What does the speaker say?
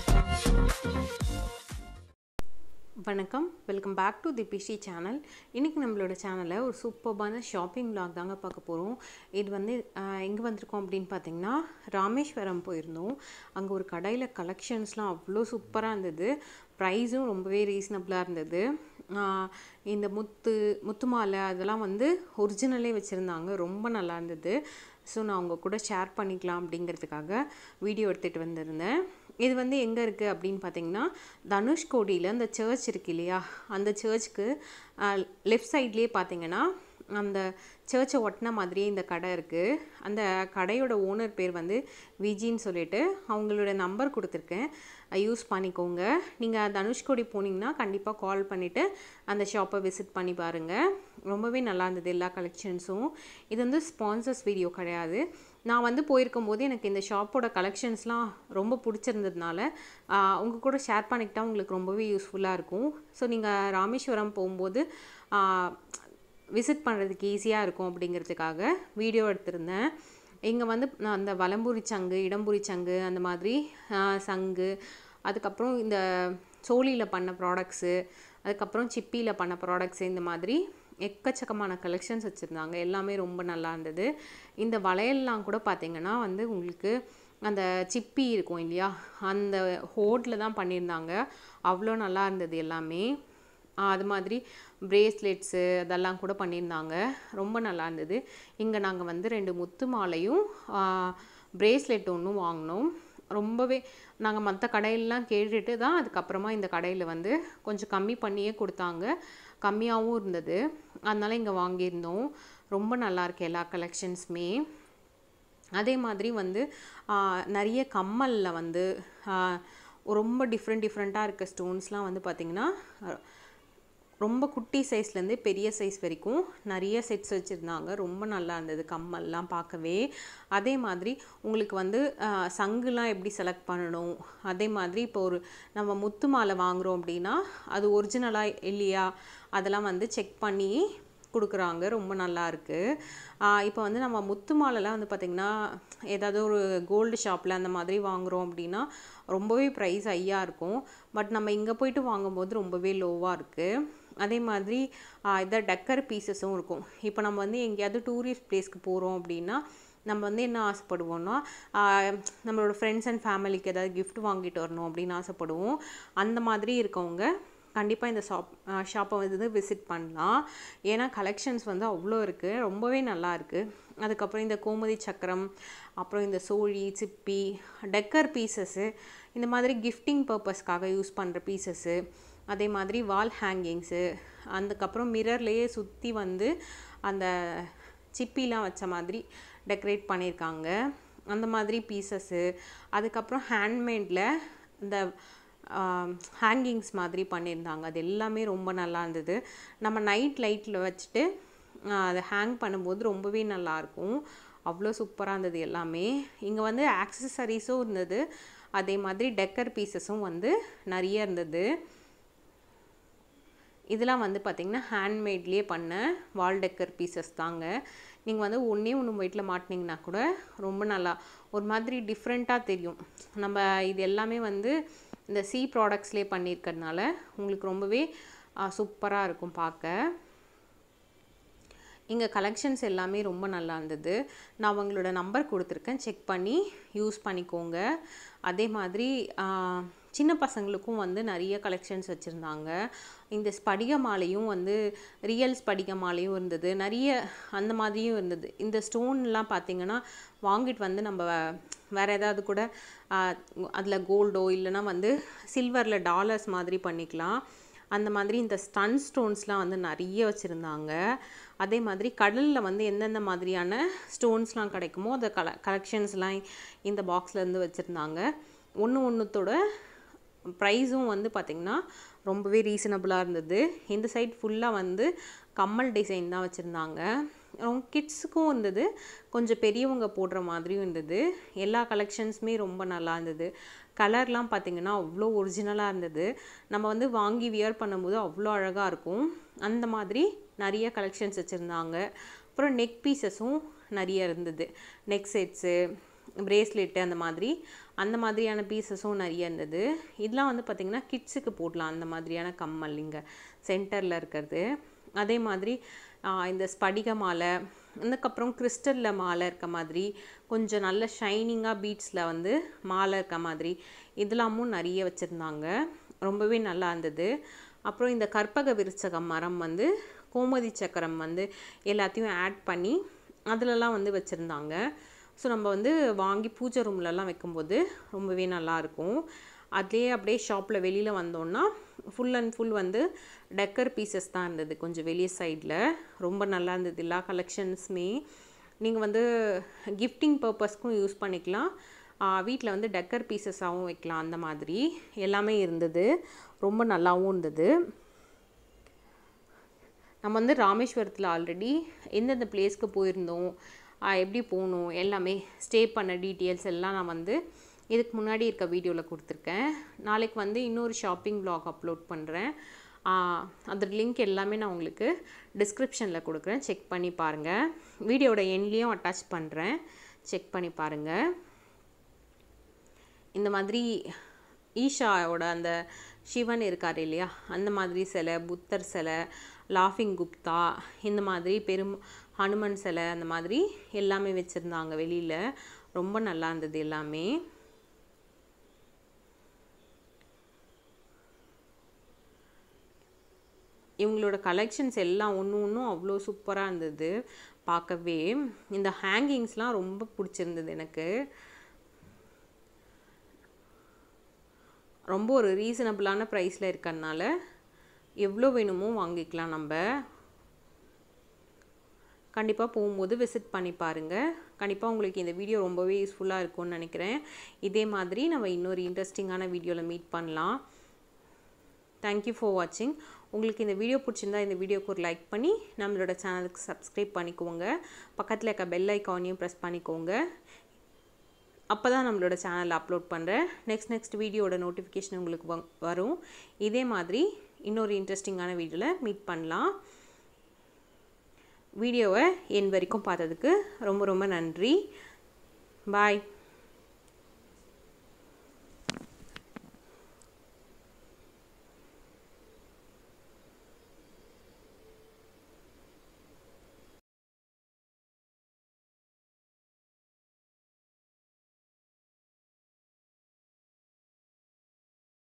வணக்கம் welcome back to the fishy channel இன்றைக்கி நம்மளோட சேனலில் ஒரு சூப்பர்பான ஷாப்பிங் vlog தாங்க பார்க்க போகிறோம் இது வந்து எங்கே வந்திருக்கோம் அப்படின்னு பார்த்தீங்கன்னா ராமேஸ்வரம் போயிருந்தோம் அங்கே ஒரு கடையில் கலெக்ஷன்ஸ்லாம் அவ்வளோ சூப்பராக இருந்தது ப்ரைஸும் ரொம்பவே ரீசனபிளாக இருந்தது ஆஹ் இந்த முத்து முத்து மாலை அதெல்லாம் வந்து ஒரிஜினலே வச்சுருந்தாங்க ரொம்ப நல்லா இருந்தது ஸோ நான் உங்கள் கூட ஷேர் பண்ணிக்கலாம் அப்படிங்கிறதுக்காக வீடியோ எடுத்துகிட்டு வந்திருந்தேன் இது வந்து எங்கே இருக்குது அப்படின்னு பார்த்தீங்கன்னா தனுஷ்கோடியில் அந்த சர்ச் இருக்கு இல்லையா அந்த சர்ச்சுக்கு லெஃப்ட் சைட்லேயே பார்த்தீங்கன்னா அந்த சர்ச்சை ஒட்டின மாதிரியே இந்த கடை இருக்குது அந்த கடையோட ஓனர் பேர் வந்து விஜின்னு சொல்லிட்டு அவங்களோட நம்பர் கொடுத்துருக்கேன் யூஸ் பண்ணிக்கோங்க நீங்கள் தனுஷ்கோடி போனீங்கன்னா கண்டிப்பாக கால் பண்ணிவிட்டு அந்த ஷாப்பை விசிட் பண்ணி பாருங்கள் ரொம்பவே நல்லா இருந்தது எல்லா கலெக்ஷன்ஸும் இது வந்து ஸ்பான்சர்ஸ் வீடியோ கிடையாது நான் வந்து போயிருக்கும் போது எனக்கு இந்த ஷாப்போட கலெக்ஷன்ஸ்லாம் ரொம்ப பிடிச்சிருந்ததுனால உங்கள் கூட ஷேர் பண்ணிக்கிட்டா உங்களுக்கு ரொம்பவே யூஸ்ஃபுல்லாக இருக்கும் ஸோ நீங்கள் ராமேஸ்வரம் போகும்போது விசிட் பண்ணுறதுக்கு ஈஸியாக இருக்கும் அப்படிங்கிறதுக்காக வீடியோ எடுத்திருந்தேன் இங்கே வந்து நான் அந்த வலம்புரி சங்கு இடம்புரி சங்கு அந்த மாதிரி ஆஹ், சங்கு அதுக்கப்புறம் இந்த சோழியில் பண்ண ப்ராடக்ட்ஸு அதுக்கப்புறம் சிப்பியில் பண்ண ப்ராடக்ட்ஸு இந்த மாதிரி எக்கச்சக்கமான கலெக்ஷன்ஸ் வச்சுருந்தாங்க எல்லாமே ரொம்ப நல்லா இருந்தது இந்த வளையல்லாம் கூட பார்த்தீங்கன்னா வந்து உங்களுக்கு அந்த சிப்பி இருக்கும் இல்லையா அந்த ஹோட்டில் தான் பண்ணியிருந்தாங்க அவ்வளோ நல்லா இருந்தது எல்லாமே ஆஹ் அது மாதிரி பிரேஸ்லெட்ஸு அதெல்லாம் கூட பண்ணியிருந்தாங்க ரொம்ப நல்லா இருந்தது இங்கே நாங்கள் வந்து ரெண்டு முத்து மாலையும் பிரேஸ்லெட் ஒன்றும் வாங்கினோம் ரொம்பவே நாங்கள் மற்ற கடையிலலாம் கேட்டுட்டு தான் அதுக்கப்புறமா இந்த கடையில் வந்து கொஞ்சம் கம்மி பண்ணியே கொடுத்தாங்க கம்மியாகவும் இருந்தது அதனால் இங்கே வாங்கியிருந்தோம் ரொம்ப நல்லா இருக்கு எல்லா கலெக்ஷன்ஸுமே அதே மாதிரி வந்து ஆஹ், நிறைய கம்மலில் வந்து ஆஹ், ரொம்ப டிஃப்ரெண்ட் டிஃப்ரெண்ட்டாக இருக்க ஸ்டோன்ஸ்லாம் வந்து பார்த்திங்கன்னா ரொம்ப குட்டி சைஸ்லேருந்து பெரிய சைஸ் வரைக்கும் நிறைய செட்ஸ் வச்சுருந்தாங்க ரொம்ப நல்லா இருந்தது கம்மல்லாம் பார்க்கவே அதே மாதிரி உங்களுக்கு வந்து ஆஹ், சங்குலாம் எப்படி செலக்ட் பண்ணணும் அதே மாதிரி இப்போ ஒரு நம்ம முத்து மாலை வாங்குகிறோம் அப்படின்னா அது ஒரிஜினலாக இல்லையா அதெல்லாம் வந்து செக் பண்ணி கொடுக்குறாங்க ரொம்ப நல்லா இருக்கு ஆஹ் இப்போ வந்து நம்ம முத்து மாலைலாம் வந்து பார்த்திங்கன்னா ஏதாவது ஒரு கோல்டு ஷாப்பில் அந்த மாதிரி வாங்குகிறோம் அப்படின்னா ரொம்பவே ப்ரைஸ் ஹையாக இருக்கும் பட் நம்ம இங்கே போயிட்டு வாங்கும்போது ரொம்பவே லோவாக இருக்குது அதே மாதிரி ஆஹ் இதை டக்கர் பீசஸும் இருக்கும் இப்போ நம்ம வந்து எங்கேயாவது டூரிஸ்ட் பிளேஸ்க்கு போகிறோம் அப்படின்னா நம்ம வந்து என்ன ஆசைப்படுவோம்னா ஆஹ் நம்மளோட ஃப்ரெண்ட்ஸ் அண்ட் ஃபேமிலிக்கு ஏதாவது gift வாங்கிட்டு வரணும் அப்படின்னு ஆசைப்படுவோம் அந்த மாதிரி இருக்கவங்க கண்டிப்பாக இந்த ஷாப் ஷாப்பை வந்து விசிட் பண்ணலாம் ஏன்னா கலெக்ஷன்ஸ் வந்து அவ்வளோ இருக்குது ரொம்பவே நல்லா இருக்குது அதுக்கப்புறம் இந்த கோமதி சக்கரம் அப்புறம் இந்த சோழி சிப்பி டெக்கர் பீசஸ்ஸு இந்த மாதிரி கிஃப்டிங் பர்பஸ்க்காக யூஸ் பண்ணுற பீசஸ்ஸு அதே மாதிரி வால் ஹேங்கிங்ஸு அதுக்கப்புறம் மிரர்லேயே சுற்றி வந்து அந்த சிப்பிலாம் வச்ச மாதிரி டெக்கரேட் பண்ணியிருக்காங்க அந்த மாதிரி பீசஸ்ஸு அதுக்கப்புறம் ஹேண்ட்மேடில் இந்த ஹேங்கிங்ஸ் மாதிரி பண்ணியிருந்தாங்க அது எல்லாமே ரொம்ப நல்லா இருந்தது நம்ம நைட் லைட்டில் வச்சுட்டு ஆஹ் அதை ஹேங் பண்ணும்போது ரொம்பவே நல்லாயிருக்கும் அவ்வளோ சூப்பராக இருந்தது எல்லாமே இங்கே வந்து ஆக்சசரிஸும் இருந்தது அதே மாதிரி டெக்கர் பீசஸும் வந்து நிறைய இருந்தது இதெல்லாம் வந்து பார்த்திங்கன்னா ஹேண்ட்மேட்லேயே பண்ண வால் டெக்கர் பீசஸ் தாங்க நீங்கள் வந்து ஒன்றே ஒன்று வீட்டில் மாட்டினீங்கன்னா கூட ரொம்ப நல்லா ஒரு மாதிரி டிஃப்ரெண்ட்டாக தெரியும் நம்ம இது எல்லாமே வந்து இந்த சி ப்ராடக்ட்ஸ்லேயே பண்ணியிருக்கறதுனால உங்களுக்கு ரொம்பவே சூப்பராக இருக்கும் பார்க்க இங்கே கலெக்ஷன்ஸ் எல்லாமே ரொம்ப நல்லா இருந்தது நான் அவங்களோட நம்பர் கொடுத்துருக்கேன் செக் பண்ணி யூஸ் பண்ணிக்கோங்க அதே மாதிரி ஆஹ், சின்ன பசங்களுக்கும் வந்து நிறைய கலெக்ஷன்ஸ் வச்சுருந்தாங்க இந்த ஸ்படிக மாலையும் வந்து ரியல் ஸ்படிக மாலையும் இருந்தது நிறைய அந்த மாதிரியும் இருந்தது இந்த ஸ்டோன்லாம் பார்த்தீங்கன்னா வாங்கிட்டு வந்து நம்ம வேறு ஏதாவது கூட அதில் கோல்டோ இல்லைன்னா வந்து சில்வரில் டாலர்ஸ் மாதிரி பண்ணிக்கலாம் அந்த மாதிரி இந்த ஸ்டன் ஸ்டோன்ஸ்லாம் வந்து நிறைய வச்சுருந்தாங்க அதே மாதிரி கடலில் வந்து எந்தெந்த மாதிரியான ஸ்டோன்ஸ்லாம் கிடைக்குமோ அந்த கல கலெக்ஷன்ஸ்லாம் இந்த பாக்ஸில் இருந்து வச்சுருந்தாங்க ஒன்று ஒன்றுத்தோட ப்ரைஸும் வந்து பார்த்திங்கன்னா ரொம்பவே ரீசனபுளாக இருந்தது இந்த சைட் ஃபுல்லாக வந்து கம்மல் டிசைன் தான் வச்சுருந்தாங்க கிட்ஸுக்கும் இருந்தது கொஞ்சம் பெரியவங்க போடுற மாதிரியும் இருந்தது எல்லா கலெக்ஷன்ஸுமே ரொம்ப நல்லா இருந்தது கலர்லாம் பார்த்திங்கன்னா அவ்வளோ ஒரிஜினலாக இருந்தது நம்ம வந்து வாங்கி வியர் பண்ணும்போது அவ்வளோ அழகாக இருக்கும் அந்த மாதிரி நிறைய கலெக்ஷன்ஸ் வச்சுருந்தாங்க அப்புறம் நெக் பீசஸும் நிறைய இருந்தது நெக் செட்ஸு பிரேஸ்லெட்டு அந்த மாதிரி அந்த மாதிரியான பீசஸும் நிறைய இருந்தது இதெல்லாம் வந்து பார்த்திங்கன்னா கிட்ஸுக்கு போடலாம் அந்த மாதிரியான கம்மல் இங்கே சென்டரில் இருக்கிறது அதே மாதிரி இந்த ஸ்படிக மாலை அதுக்கப்புறம் கிறிஸ்டலில் மாலை இருக்க மாதிரி கொஞ்சம் நல்ல ஷைனிங்காக பீட்ஸில் வந்து மாலை இருக்க மாதிரி இதெல்லாமும் நிறைய வச்சுருந்தாங்க ரொம்பவே நல்லா இருந்தது அப்புறம் இந்த கற்பக விருச்சகம் மரம் வந்து கோமதி சக்கரம் வந்து எல்லாத்தையும் ஆட் பண்ணி அதிலலாம் வந்து வச்சுருந்தாங்க ஸோ நம்ம வந்து வாங்கி பூஜை ரூம்லலாம் வைக்கும்போது ரொம்பவே நல்லாயிருக்கும் அதுலேயே அப்படியே ஷாப்பில் வெளியில் வந்தோன்னா ஃபுல் அண்ட் ஃபுல் வந்து டெக்கர் பீசஸ் தான் இருந்தது கொஞ்சம் வெளியே சைடில் ரொம்ப நல்லா இருந்தது எல்லா கலெக்ஷன்ஸுமே நீங்கள் வந்து கிஃப்டிங் பர்பஸ்க்கும் யூஸ் பண்ணிக்கலாம் வீட்டில் வந்து டெக்கர் பீசஸாகவும் வைக்கலாம் அந்த மாதிரி எல்லாமே இருந்தது ரொம்ப நல்லாவும் இருந்தது நம்ம வந்து ராமேஸ்வரத்தில் ஆல்ரெடி எந்தெந்த பிளேஸ்க்கு போயிருந்தோம் எப்படி போகணும் எல்லாமே ஸ்டே பண்ண டீட்டெயில்ஸ் எல்லாம் நான் வந்து இதுக்கு முன்னாடி இருக்க வீடியோவில் கொடுத்துருக்கேன் நாளைக்கு வந்து இன்னொரு ஷாப்பிங் ப்ளாக் அப்லோட் பண்ணுறேன் அதோட லிங்க் எல்லாமே நான் உங்களுக்கு டிஸ்கிரிப்ஷனில் கொடுக்குறேன் செக் பண்ணி பாருங்கள் வீடியோட எண்ட்லேயும் அட்டாச் பண்ணுறேன் செக் பண்ணி பாருங்கள் இந்த மாதிரி ஈஷாவோட அந்த சிவன் இருக்கார் இல்லையா அந்த மாதிரி சிலை புத்தர் சிலை லாஃபிங் குப்தா இந்த மாதிரி பெரும் ஹனுமன் சிலை அந்த மாதிரி எல்லாமே வச்சுருந்தாங்க வெளியில் ரொம்ப நல்லா இருந்தது எல்லாமே இவங்களோட கலெக்ஷன்ஸ் எல்லாம் ஒன்று ஒன்றும் அவ்வளோ சூப்பராக இருந்தது பார்க்கவே இந்த ஹேங்கிங்ஸ்லாம் ரொம்ப பிடிச்சிருந்தது எனக்கு ரொம்ப ஒரு ரீசனபிளான ப்ரைஸில் இருக்கறனால எவ்வளோ வேணுமோ வாங்கிக்கலாம் நம்ம கண்டிப்பாக போகும்போது விசிட் பண்ணி பாருங்கள் கண்டிப்பாக உங்களுக்கு இந்த வீடியோ ரொம்பவே யூஸ்ஃபுல்லாக இருக்கும்னு நினைக்கிறேன் இதே மாதிரி நம்ம இன்னொரு இன்ட்ரெஸ்டிங்கான வீடியோவில் மீட் பண்ணலாம் தேங்க்யூ ஃபார் வாட்சிங் உங்களுக்கு இந்த வீடியோ பிடிச்சிருந்தா இந்த வீடியோக்கு ஒரு லைக் பண்ணி நம்மளோட சேனலுக்கு சப்ஸ்கிரைப் பண்ணிக்கோங்க பக்கத்தில் இருக்க பெல் ஐக்கானையும் ப்ரெஸ் பண்ணிக்கோங்க அப்போ தான் நம்மளோட சேனலில் அப்லோட் பண்ணுறேன் நெக்ஸ்ட் நெக்ஸ்ட் வீடியோட நோட்டிஃபிகேஷன் உங்களுக்கு வரும் இதே மாதிரி இன்னொரு இன்ட்ரெஸ்டிங்கான வீடியோவில் மீட் பண்ணலாம் வீடியோவை என் வரைக்கும் பார்த்ததுக்கு ரொம்ப ரொம்ப நன்றி பாய்